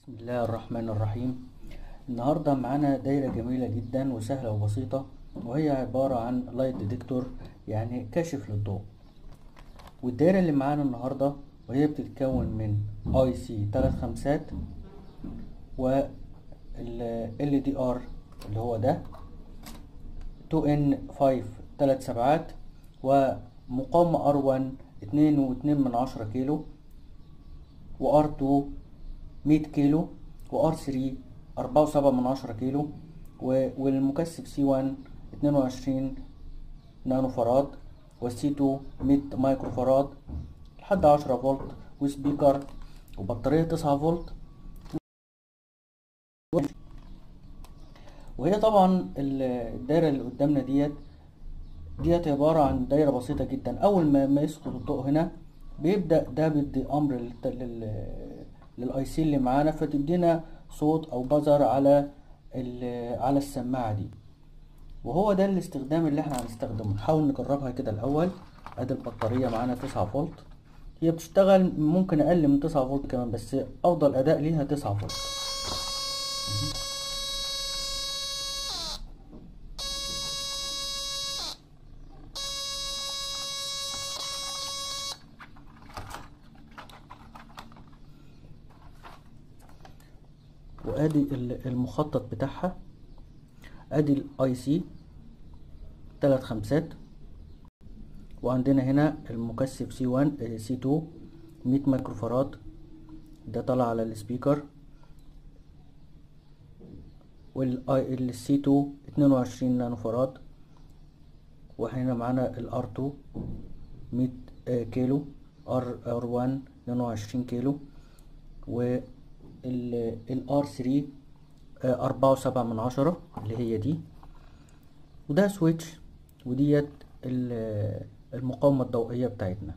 بسم الله الرحمن الرحيم النهاردة معانا دايرة جميلة جدا وسهلة وبسيطة وهي عبارة عن لايت ديتكتور يعني كاشف للضوء والدايرة اللي معانا النهاردة وهي بتتكون من اي سي تلات خمسات و ال دي ار اللي هو ده 2 ان 5 تلات سبعات ومقاومة ار 1 اتنين واتنين من عشرة كيلو و ار 2 مية كيلو و ار 3 أربعة وسبعة من عشرة كيلو والمكثف سي 1 اتنين وعشرين نانو فراد والسي 2 مية مايكرو فراد لحد عشرة فولت وسبيكر وبطارية تسعة فولت وهي طبعا الدايرة اللي قدامنا ديت ديت عبارة عن دايرة بسيطة جدا أول ما, ما يسقط الضوء هنا بيبدأ ده بيدي أمر لل للاي سي اللي معانا فتدينا صوت او بزر على على السماعه دي وهو ده الاستخدام اللي احنا هنستخدمه نحاول نجربها كده الاول ادي البطاريه معانا 9 فولت هي بتشتغل ممكن اقل من 9 فولت كمان بس افضل اداء ليها 9 فولت وادي المخطط بتاعها ادي الاي سي تلات خمسات وعندنا هنا المكثف سي 1 سي 2 مية مايكرو فراد ده طالع على السبيكر والسي 2 اتنين وعشرين نانو فراد وهنا معانا الار 2 مية كيلو ار ار 1 اتنين وعشرين كيلو و الار 3 أربعة وسبعة من عشرة اللي هي دي وده سويتش وديت المقاومة الضوئية بتاعتنا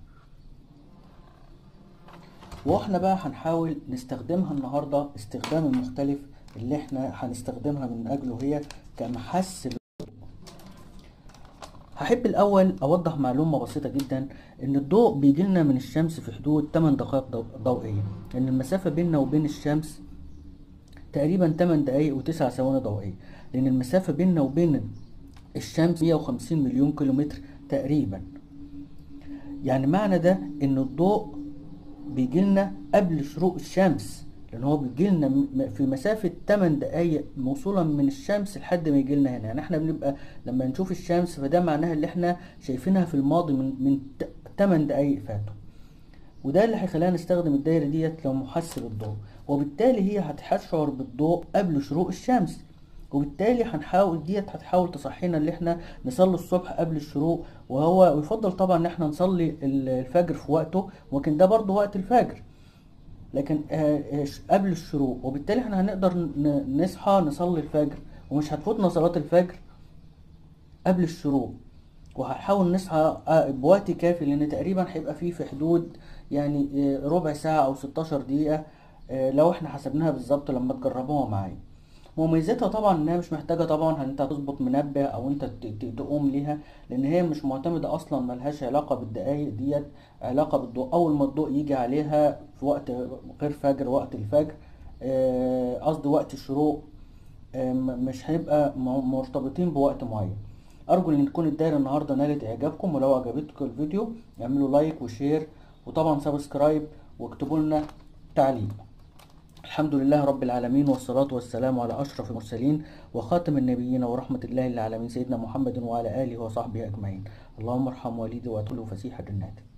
واحنا بقى هنحاول نستخدمها النهاردة استخدام المختلف اللي احنا هنستخدمها من اجله هي كمحس هحب الاول اوضح معلومة بسيطة جدا ان الضوء بيجيلنا من الشمس في حدود 8 دقائق ضوئية ان المسافة بيننا وبين الشمس تقريبا 8 دقايق و9 ثواني ضوئية لان المسافة بيننا وبين الشمس 150 مليون كيلومتر تقريبا يعني معنى ده ان الضوء بيجيلنا قبل شروق الشمس لان هو بيجيلنا في مسافة 8 دقايق وصولا من الشمس لحد ما يجيلنا هنا يعني احنا بنبقى لما نشوف الشمس فده معناها اللي احنا شايفينها في الماضي من من 8 دقايق فاتوا وده اللي هيخلينا نستخدم الدايرة ديت لو محس للضوء وبالتالي هي هتشعر بالضوء قبل شروق الشمس وبالتالي هنحاول ديت هتحاول تصحينا اللي احنا نصلي الصبح قبل الشروق وهو يفضل طبعا ان احنا نصلي الفجر في وقته ولكن ده برضه وقت الفجر لكن قبل الشروق وبالتالي احنا هنقدر نصحى نصلي الفجر ومش هتفوتنا صلاة الفجر قبل الشروق وهنحاول نصحى بوقت كافي لان تقريبا هيبقى فيه في حدود يعني ربع ساعة او 16 دقيقة لو احنا حسبناها بالظبط لما تجربوها معايا مميزاتها طبعا انها مش محتاجة طبعا ان انت تظبط منبه او انت تقوم ليها لان هي مش معتمدة اصلا ملهاش علاقة بالدقايق ديت علاقة بالضوء اول ما الضوء يجي عليها في وقت غير فجر وقت الفجر قصدي وقت الشروق مش هيبقى مرتبطين بوقت معين ارجو ان تكون الدايره النهارده نالت اعجابكم ولو عجبتكم الفيديو اعملوا لايك وشير وطبعا سبسكرايب واكتبوا لنا تعليق الحمد لله رب العالمين والصلاة والسلام على أشرف المرسلين وخاتم النبيين ورحمة الله للعالمين سيدنا محمد وعلى آله وصحبه أجمعين اللهم ارحم والدي وأدخله فسيح جناتك